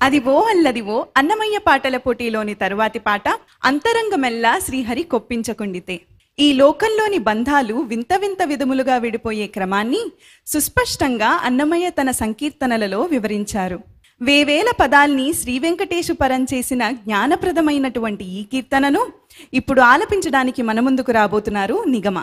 అదివో అల్లదివో అన్నమయ్య పాటల పోటీలోని తరువాతి పాట అంతరంగమెల్లా శ్రీహరి కొప్పించకుండితే ఈ లోకంలోని బంధాలు వింత వింత విధములుగా విడిపోయే క్రమాన్ని సుస్పష్టంగా అన్నమయ్య తన సంకీర్తనలలో వివరించారు వేవేల పదాల్ని శ్రీ వెంకటేశు పరం చేసిన జ్ఞానప్రదమైనటువంటి ఈ కీర్తనను ఇప్పుడు ఆలపించడానికి మన ముందుకు రాబోతున్నారు నిగమ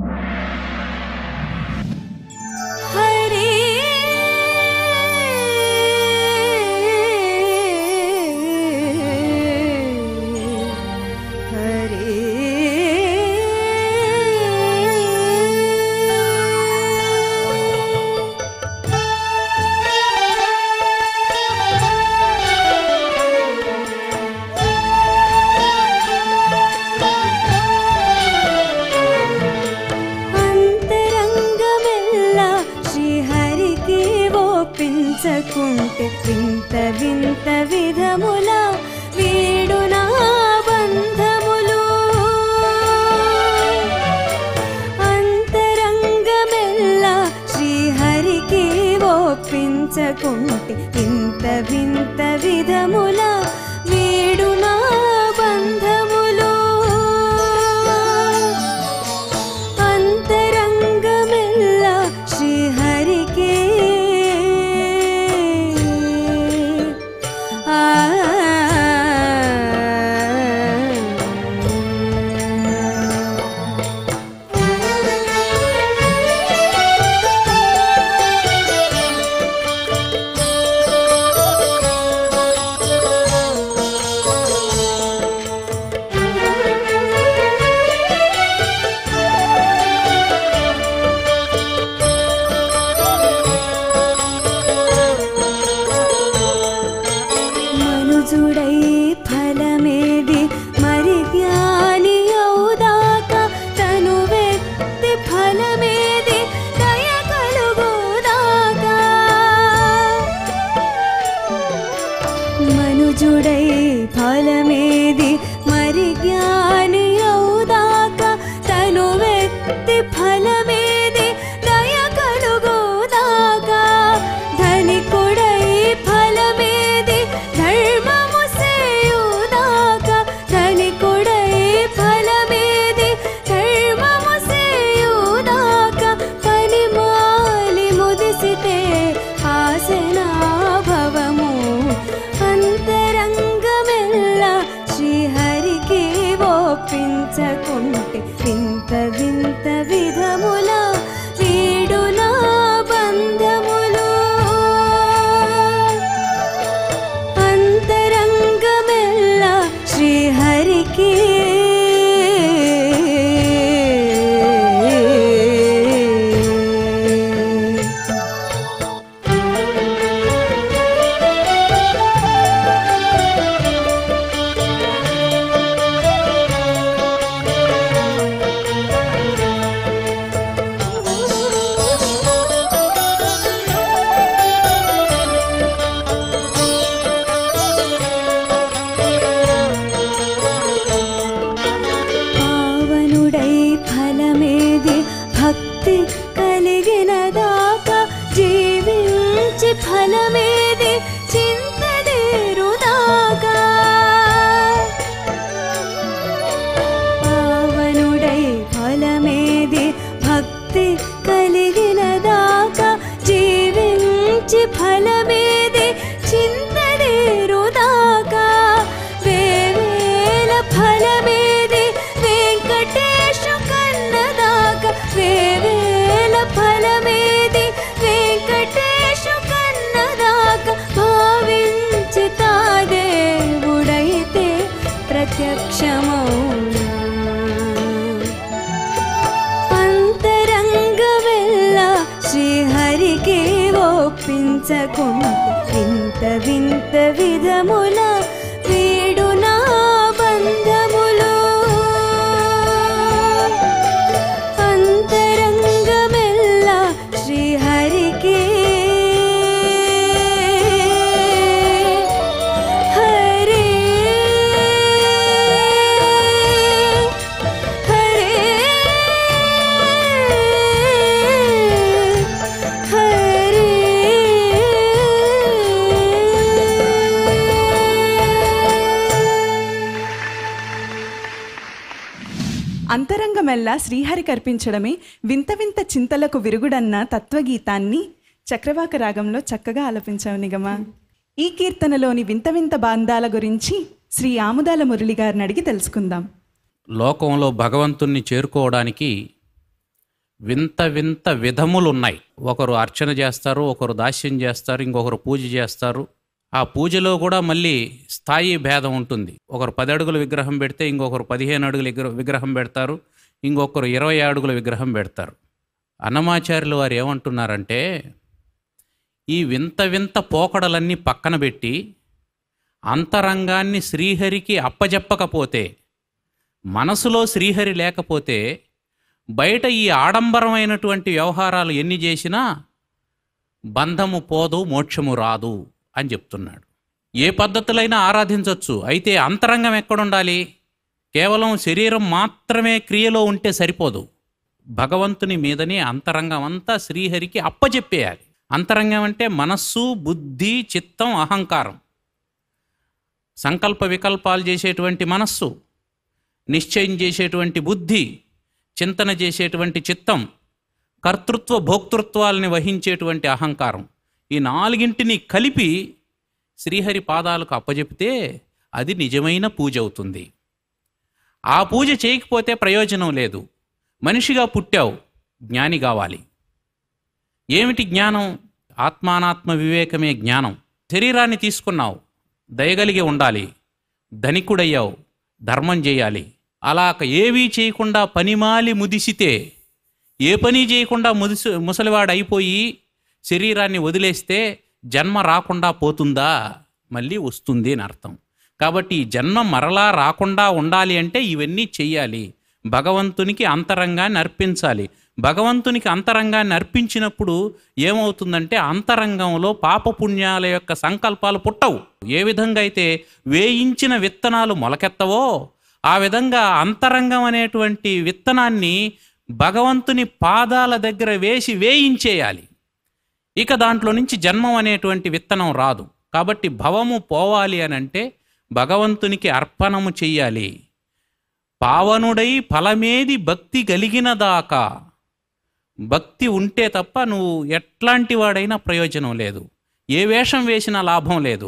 హరే హరే అంతరంగమెల్లా శ్రీహరికి ఓపించకుంటే వింత వింత విధముల వీడునా బంధములు అంతరంగమెల్లా శ్రీహరికి ఓపించకుంటే వింత వింత విధముల వీడునా బంధములు అంతరంగమెల్లా శ్రీహరికే ఆ మనుజుడై ఫలమేది మరి జ్ఞాని అవుదాక తను వ్యక్తి ఫలమేది దయ కలుగుదాక మనుజుడై ఫలమేది మరి జ్ఞాని అవుదాక తను వ్యక్తి ఫలమేది దయ కలుగుదాక ధనికుడై ఫలమేది ధర్మము సేయుదాక ధనికుడై ఫలమేది ధర్మము సేయుదాక పని మాలి ముదిసితే ఆసనా భవము అంతరంగమెల్లా శ్రీహరికి ఓపించకుంటే వింత వింత విధముల వీడునా బంధములు అంతరంగమెల్లా శ్రీహరికి పావనుడై ఫలమేది భక్తి కలిగిన దాకా జీవించి ఫలమేది చింతదేరుదాకా పావనుడై ఫలమేది భక్తి కలిగిన దాకా జీవించి ఫలమేది చింతదేరుదాకా వేవేల ఫలమేది వెంకటేశు కన్నదాకా వేవేల ఫలమేది వెంకటేశు కన్నదాకా భావించి తాదేవుడైతే ప్రత్యక్షమౌనా అంతరంగమెల్లా శ్రీహరికి ఓపించకుంటే వింత వింత విధముల వీడునా బంధములు అంతరంగమెల్లా శ్రీహరికి హరే హరే హరే అంతరంగమెల్లా శ్రీహరి కర్పించడమే వింత వింత చింతలకు విరుగుడన్న తత్వగీతాన్ని చక్రవాక రాగంలో చక్కగా ఆలపించావు నిగమా ఈ కీర్తనలోని వింత వింత బాంధాల గురించి శ్రీ ఆముదాల మురళి గారిని అడిగి తెలుసుకుందాం లోకంలో భగవంతుణ్ణి చేరుకోవడానికి వింత వింత విధములు ఉన్నాయి ఒకరు అర్చన చేస్తారు ఒకరు దాస్యం చేస్తారు ఇంకొకరు పూజ చేస్తారు ఆ పూజలో కూడా మళ్ళీ స్థాయి భేదం ఉంటుంది ఒకరు పది అడుగుల విగ్రహం పెడితే ఇంకొకరు పదిహేను అడుగుల విగ్ర- విగ్రహం పెడతారు ఇంకొకరు ఇరవై అడుగుల విగ్రహం పెడతారు అన్నమాచార్యులు వారు ఏమంటున్నారంటే ఈ వింత వింత పోకడలన్నీ పక్కన పెట్టి అంతరంగాన్ని శ్రీహరికి అప్పజెప్పకపోతే మనసులో శ్రీహరి లేకపోతే బయట ఈ ఆడంబరమైనటువంటి వ్యవహారాలు ఎన్ని చేసినా బంధము పోదు మోక్షము రాదు అని చెప్తున్నాడు ఏ పద్ధతులైనా ఆరాధించవచ్చు అయితే అంతరంగం ఎక్కడుండాలి కేవలం శరీరం మాత్రమే క్రియలో ఉంటే సరిపోదు భగవంతుని మీదనే అంతరంగం అంతా శ్రీహరికి అప్పచెప్పేయాలి అంతరంగం అంటే మనస్సు బుద్ధి చిత్తం అహంకారం సంకల్ప వికల్పాలు చేసేటువంటి మనస్సు నిశ్చయం చేసేటువంటి బుద్ధి చింతన చేసేటువంటి చిత్తం కర్తృత్వ భోక్తృత్వాలని వహించేటువంటి అహంకారం ఈ నాలుగింటిని కలిపి శ్రీహరి పాదాలకు అప్పజెపితే అది నిజమైన పూజ అవుతుంది ఆ పూజ చేయకపోతే ప్రయోజనం లేదు మనిషిగా పుట్టావు జ్ఞాని కావాలి ఏమిటి జ్ఞానం ఆత్మానాత్మ వివేకమే జ్ఞానం శరీరాన్ని తీసుకున్నావు దయగలిగి ఉండాలి ధనికుడయ్యావు ధర్మం చేయాలి అలా ఏవీ చేయకుండా పనిమాలి ముదిసితే ఏ పని చేయకుండా ముదిసి ముసలివాడు అయిపోయి శరీరాన్ని వదిలేస్తే జన్మ రాకుండా పోతుందా మళ్ళీ వస్తుంది అని అర్థం కాబట్టి ఈ జన్మ మరలా రాకుండా ఉండాలి అంటే ఇవన్నీ చెయ్యాలి భగవంతునికి అంతరంగాన్ని అర్పించాలి భగవంతునికి అంతరంగాన్ని అర్పించినప్పుడు ఏమవుతుందంటే అంతరంగంలో పాపపుణ్యాల యొక్క సంకల్పాలు పుట్టవు ఏ విధంగా అయితే వేయించిన విత్తనాలు మొలకెత్తవో ఆ విధంగా అంతరంగం అనేటువంటి విత్తనాన్ని భగవంతుని పాదాల దగ్గర వేసి వేయించేయాలి ఇక దాంట్లో నుంచి జన్మం అనేటువంటి విత్తనం రాదు కాబట్టి భవము పోవాలి అని అంటే భగవంతునికి అర్పణము చెయ్యాలి పావనుడై ఫలమేది భక్తి కలిగిన దాకా భక్తి ఉంటే తప్ప నువ్వు ఎట్లాంటి వాడైనా ప్రయోజనం లేదు ఏ వేషం వేసినా లాభం లేదు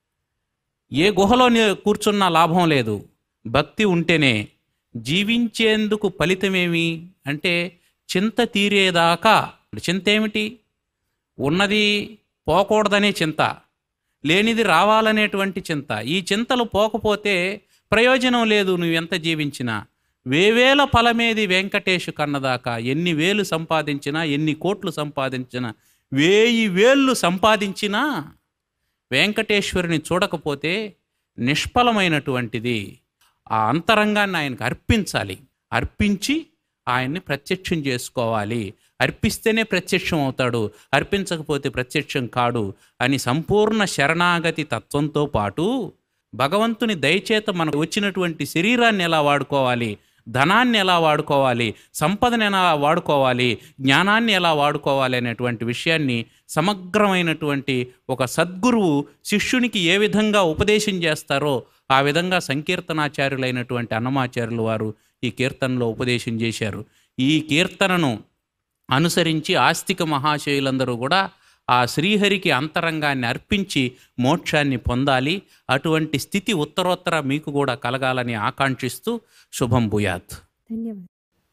ఏ గుహలో ని- కూర్చున్నా లాభం లేదు భక్తి ఉంటేనే జీవించేందుకు ఫలితమేమి అంటే చింత తీరేదాకా చింత ఏమిటి ఉన్నది పోకూడదనే చింత లేనిది రావాలనేటువంటి చింత ఈ చింతలు పోకపోతే ప్రయోజనం లేదు నువ్వు ఎంత జీవించినా వేవేల ఫలమేది వెంకటేశు కన్నదాకా ఎన్ని వేలు సంపాదించినా ఎన్ని కోట్లు సంపాదించినా వేయి వేళ్ళు సంపాదించినా వెంకటేశ్వరుని చూడకపోతే నిష్ఫలమైనటువంటిది ఆ అంతరంగాన్ని ఆయనకు అర్పించాలి అర్పించి ఆయన్ని ప్రత్యక్షం చేసుకోవాలి అర్పిస్తేనే ప్రత్యక్షం అవుతాడు అర్పించకపోతే ప్రత్యక్షం కాడు అని సంపూర్ణ శరణాగతి తత్వంతో పాటు భగవంతుని దయచేత మనకు వచ్చినటువంటి శరీరాన్ని ఎలా వాడుకోవాలి ధనాన్ని ఎలా వాడుకోవాలి సంపదను ఎలా వాడుకోవాలి జ్ఞానాన్ని ఎలా వాడుకోవాలి అనేటువంటి విషయాన్ని సమగ్రమైనటువంటి ఒక సద్గురువు శిష్యునికి ఏ విధంగా ఉపదేశం చేస్తారో ఆ విధంగా సంకీర్తనాచార్యులైనటువంటి అన్నమాచార్యులు వారు ఈ కీర్తనలో ఉపదేశం చేశారు ఈ కీర్తనను అనుసరించి ఆస్తిక మహాశయులందరూ కూడా ఆ శ్రీహరికి అంతరంగాన్ని అర్పించి మోక్షాన్ని పొందాలి అటువంటి స్థితి ఉత్తరోత్తర మీకు కూడా కలగాలని ఆకాంక్షిస్తూ శుభం భూయాత్ ధన్యవాదాలు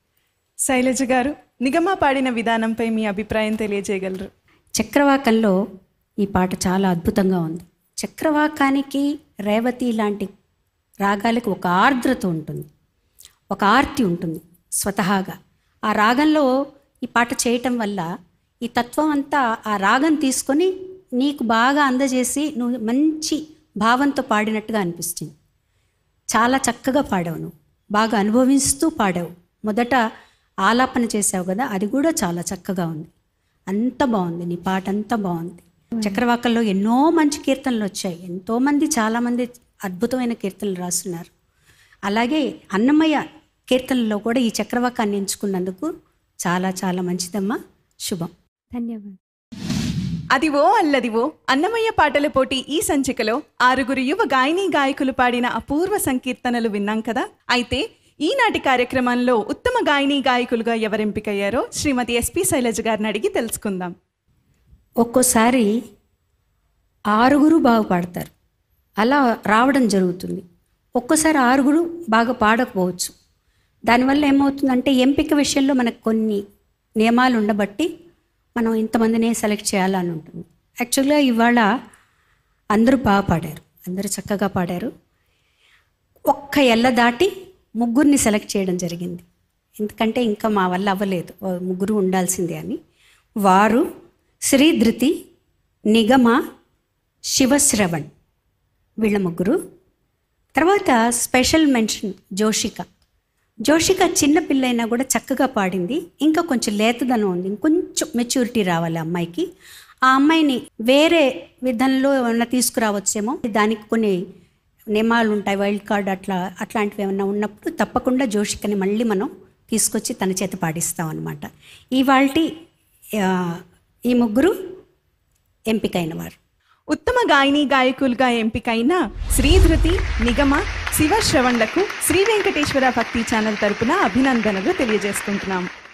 శైలజ గారు నిగమ పాడిన విధానంపై మీ అభిప్రాయం తెలియజేయగలరు చక్రవాకంలో ఈ పాట చాలా అద్భుతంగా ఉంది చక్రవాకానికి రేవతి లాంటి రాగాలకు ఒక ఆర్ద్రత ఉంటుంది ఒక ఆర్తి ఉంటుంది స్వతహాగా ఆ రాగంలో ఈ పాట చేయటం వల్ల ఈ తత్వం అంతా ఆ రాగం తీసుకొని నీకు బాగా అందజేసి నువ్వు మంచి భావంతో పాడినట్టుగా అనిపిస్తుంది చాలా చక్కగా పాడావు నువ్వు బాగా అనుభవిస్తూ పాడావు మొదట ఆలాపన చేసావు కదా అది కూడా చాలా చక్కగా ఉంది అంత బాగుంది నీ పాట అంతా బాగుంది చక్రవాకల్లో ఎన్నో మంచి కీర్తనలు వచ్చాయి ఎంతోమంది చాలామంది అద్భుతమైన కీర్తనలు రాస్తున్నారు అలాగే అన్నమయ్య కీర్తనలో కూడా ఈ చక్రవాకాన్ని ఎంచుకున్నందుకు చాలా చాలా మంచిదమ్మా శుభం ధన్యవాదాలు అదివో అల్లదివో అన్నమయ్య పాటల పోటీ ఈ సంచికలో ఆరుగురు యువ గాయని గాయకులు పాడిన అపూర్వ సంకీర్తనలు విన్నాం కదా అయితే ఈనాటి కార్యక్రమంలో ఉత్తమ గాయని గాయకులుగా ఎవరు ఎంపికయ్యారో శ్రీమతి ఎస్పి శైలజ గారిని అడిగి తెలుసుకుందాం ఒక్కోసారి ఆరుగురు బాగా పాడతారు అలా రావడం జరుగుతుంది ఒక్కోసారి ఆరుగురు బాగా పాడకపోవచ్చు దానివల్ల ఏమవుతుందంటే ఎంపిక విషయంలో మనకు కొన్ని నియమాలు ఉండబట్టి మనం ఇంతమందినే సెలెక్ట్ చేయాలని ఉంటుంది యాక్చువల్గా ఇవాళ అందరూ బాగా పాడారు అందరూ చక్కగా పాడారు ఒక్క ఎల్ల దాటి ముగ్గురిని సెలెక్ట్ చేయడం జరిగింది ఎందుకంటే ఇంకా మా వల్ల అవ్వలేదు ఓ ముగ్గురు ఉండాల్సిందే అని వారు శ్రీధృతి నిగమ శివశ్రవణ్ వీళ్ళ ముగ్గురు తర్వాత స్పెషల్ మెన్షన్ జోషిక జోషిక చిన్న పిల్ల అయినా కూడా చక్కగా పాడింది ఇంకా కొంచెం లేతదనం ఉంది ఇంకొంచెం మెచ్యూరిటీ రావాలి ఆ అమ్మాయికి ఆ అమ్మాయిని వేరే విధంలో ఏమన్నా తీసుకురావచ్చేమో దానికి కొన్ని నియమాలు ఉంటాయి వైల్డ్ కార్డ్ అట్లా అట్లాంటివి ఏమన్నా ఉన్నప్పుడు తప్పకుండా జోషికని మళ్ళీ మనం తీసుకొచ్చి తన చేత పాడిస్తాం అనమాట ఇవాళ ఈ ముగ్గురు ఎంపికైన వారు ఉత్తమ గాయని గాయకులుగా ఎంపికైన శ్రీధృతి నిగమ శివ శ్రవణ్లకు శ్రీ వెంకటేశ్వర భక్తి ఛానల్ తరపున అభినందనలు తెలియజేసుకుంటున్నాం